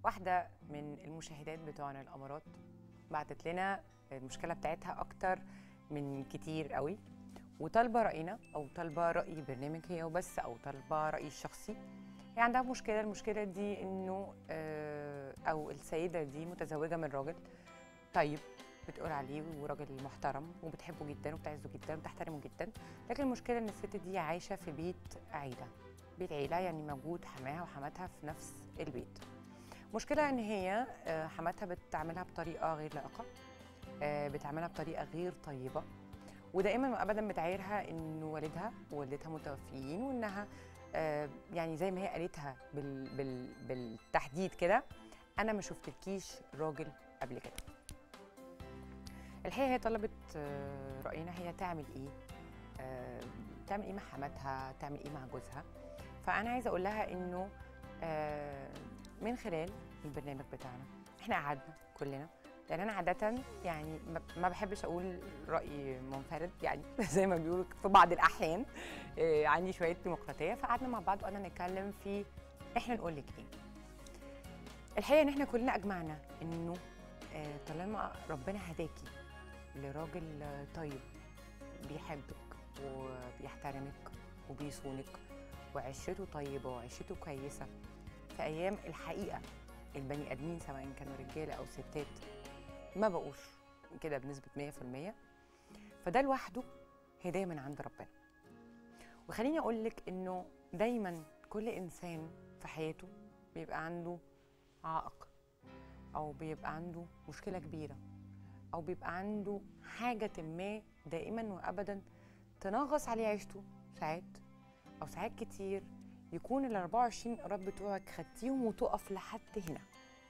واحدة من المشاهدات بتوعنا الأمارات بعتت لنا المشكلة بتاعتها أكتر من كتير قوي وطالبة رأينا أو طالبة رأي برنامج هي وبس أو طالبة رأيي الشخصي هي عندها مشكلة المشكلة دي إنه آه، أو السيدة دي متزوجة من راجل طيب بتقول عليه وراجل محترم وبتحبه جدا وبتعزه جدا وبتحترمه جدا لكن المشكلة إن الست دي عايشة في بيت عيلة بيت عيلة يعني موجود حماها وحماتها في نفس البيت مشكلة إن هي آه، حماتها بتعملها بطريقة غير لائقة آه، بتعملها بطريقة غير طيبة ودائما وابدا بتعايرها ان والدها ووالدتها متوفيين وانها آه، يعني زي ما هي قالتها بال بال بالتحديد كده انا ما شفتلكيش راجل قبل كده الحقيقه هي طلبت آه، راينا هي تعمل ايه آه، تعمل ايه مع حماتها تعمل ايه مع جوزها فانا عايزه اقول لها انه آه، من خلال البرنامج بتاعنا احنا قعدنا كلنا لان انا عاده يعني ما- ما بحبش اقول راي منفرد يعني زي ما بيقولوا في بعض الاحيان آه، عندي شويه ديمقراطيه فقعدنا مع بعض وقعدنا نتكلم في احنا نقول لك ايه الحقيقه ان احنا كلنا اجمعنا انه آه، طالما ربنا هداكي لراجل آه، طيب بيحبك وبيحترمك وبيصونك وعشرته طيبه وعشرته كويسه في ايام الحقيقه البني ادمين سواء كانوا رجاله او ستات ما بقوش كده بنسبه 100% فده لوحده هدايه من عند ربنا وخليني اقول لك انه دايما كل انسان في حياته بيبقى عنده عائق او بيبقى عنده مشكله كبيره او بيبقى عنده حاجه ما دائما وابدا تنغص عليه عيشته ساعات او ساعات كتير يكون ال 24 قرار بتوعك خدتيهم وتقف لحد هنا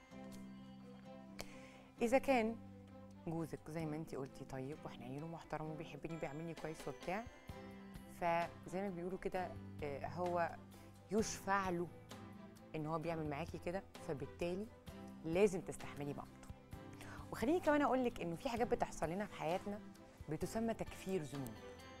اذا كان جوزك زي ما انتي قلتي طيب وحنين محترم وبيحبني وبيعملني كويس وبتاع فزي ما بيقولوا كده آه، هو يشفع له ان هو بيعمل معاكي كده فبالتالي لازم تستحملي مامته وخليني كمان اقول لك انه في حاجات بتحصل لنا في حياتنا بتسمى تكفير ذنوب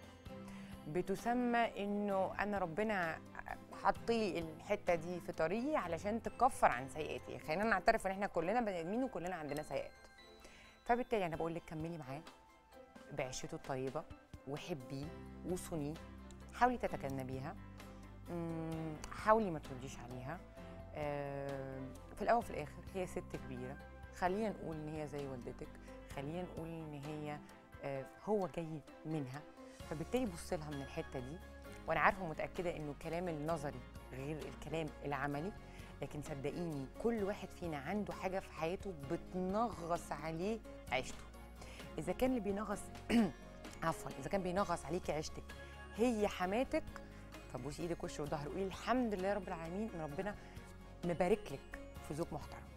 بتسمى انه انا ربنا حط لي الحته دي في طريقي علشان تكفر عن سيئاتي خلينا نعترف ان احنا كلنا بني ادمين وكلنا عندنا سيئات فبالتالي انا بقول لك كملي معاه بعيشته الطيبه وحبيه وصونيه حاولي تتجنبيها مم، حاولي ما ترديش عليها آه، في الاول وفي الاخر هي ست كبيره خلينا نقول ان هي زي والدتك خلينا نقول ان هي آه، هو جاي منها فبالتالي بص لها من الحته دي وانا عارفه ومتاكده انه الكلام النظري غير الكلام العملي لكن صدقيني كل واحد فينا عنده حاجه في حياته بتنغص عليه عيشته اذا كان اللي بينغص عفوا اذا كان بينغص عليكي عيشتك هي حماتك فبوسي ايدك وش وظهر وقولي الحمد لله رب العالمين ان ربنا مبارك لك في زوج محترم